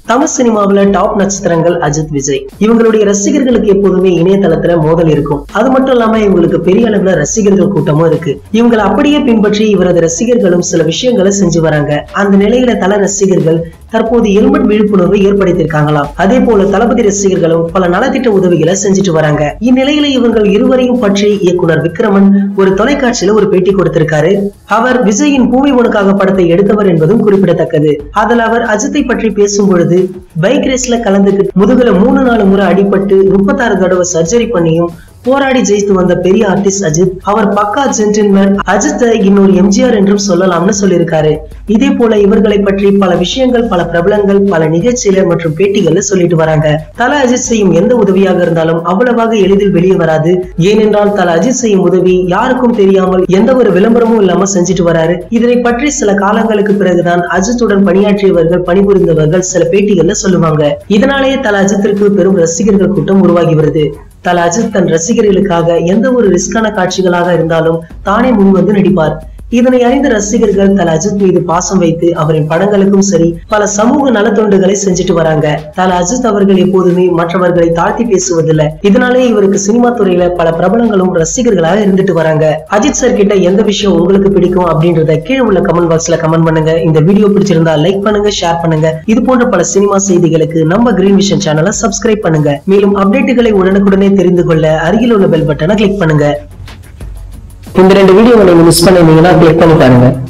Tamil சினிமாவுல top நட்சத்திரங்கள் அஜித் விஜய் இவங்களுடைய ரசிகர்களுக்கு எப்போதுமே இணையதளத்துல மோதல் இருக்கும் அது மட்டும் இல்லாம இவங்களுக்கு பெரிய அளவுல ரசிகர்கள் கூட்டமும் இருக்கு இவங்களை அப்படியே பின்பற்றி இவரது ரசிகர்களும் சில விஷயங்களை செஞ்சு வராங்க அந்த நிலையில தல ரசிகர்கள் தற்போது ஹெல்மெட் விழிப்புணர்வை ஏற்படுத்தியிருக்காங்களாம் அதே போல தளபதி ரசிகர்களும் பல நலத்திட்ட உதவிகளை செஞ்சுட்டு வராங்க இந்நிலையில இவங்கள் இருவரையும் பற்றி இயக்குனர் விக்ரமன் ஒரு தொலைக்காட்சியில ஒரு பேட்டி கொடுத்திருக்காரு அவர் விஜயின் பூமி உனக்காக படத்தை எடுத்தவர் என்பதும் குறிப்பிடத்தக்கது அதில் அவர் அஜித்தை பற்றி பேசும் பொழுது பைக் ரேஸ்ல கலந்துக்கிட்டு முதுகுல மூணு நாலு முறை அடிபட்டு முப்பத்தாறு தடவை சர்ஜரி பண்ணியும் போராடி ஜெயித்து வந்த பெரிய ஆர்டிஸ்ட் அஜித் அவர் பக்கா ஜென்டில்மேன் அஜித்தை இன்னொரு எம்ஜிஆர் என்றும் சொல்லலாம்னு சொல்லியிருக்காரு இதே போல இவர்களை பற்றி பல விஷயங்கள் பல பிரபலங்கள் பல நிகழ்ச்சியில மற்றும் பேட்டிகள்ல சொல்லிட்டு வராங்க தல அஜித் செய்யும் எந்த உதவியாக இருந்தாலும் அவ்வளவாக எளிதில் வெளியே வராது ஏனென்றால் தல அஜித் செய்யும் உதவி யாருக்கும் தெரியாமல் எந்த ஒரு விளம்பரமும் இல்லாம செஞ்சுட்டு வராரு இதனை பற்றி சில காலங்களுக்கு பிறகுதான் அஜித்துடன் பணியாற்றியவர்கள் பணிபுரிந்தவர்கள் சில பேட்டிகள்ல சொல்லுவாங்க இதனாலேயே தல அஜித்திற்கு பெரும் ரசிகர்கள் கூட்டம் உருவாகி வருது தல அஜித் தன் ரசிகர்களுக்காக எந்த ஒரு ரிஸ்கான காட்சிகளாக இருந்தாலும் தானே முன்வந்து நடிப்பார் இதனை அறிந்த ரசிகர்கள் தல அஜித் மீது பாசம் வைத்து அவரின் படங்களுக்கும் சரி பல சமூக நலத்தொண்டுகளை செஞ்சுட்டு வராங்க தல அஜித் அவர்கள் எப்போதுமே மற்றவர்களை தாழ்த்தி பேசுவதில்லை இதனாலே இவருக்கு சினிமா துறையில பல பிரபலங்களும் ரசிகர்களாக இருந்துட்டு வராங்க அஜித் சார் கிட்ட எந்த விஷயம் உங்களுக்கு பிடிக்கும் அப்படின்றத கீழே உள்ள கமெண்ட் பாக்ஸ்ல கமெண்ட் பண்ணுங்க இந்த வீடியோ பிடிச்சிருந்தா லைக் பண்ணுங்க ஷேர் பண்ணுங்க இது போன்ற பல சினிமா செய்திகளுக்கு நம்ம கிரீன் விஷன் சேனலை சப்ஸ்கிரைப் பண்ணுங்க மேலும் அப்டேட்டுகளை உடனுக்குடனே தெரிந்து கொள்ள அருகில் உள்ள பெல் பட்டனை கிளிக் பண்ணுங்க இந்த ரெண்டு வீடியோ நீங்க மிஸ் பண்ணிருந்தீங்கன்னா கிளிக் பண்ணி பாருங்க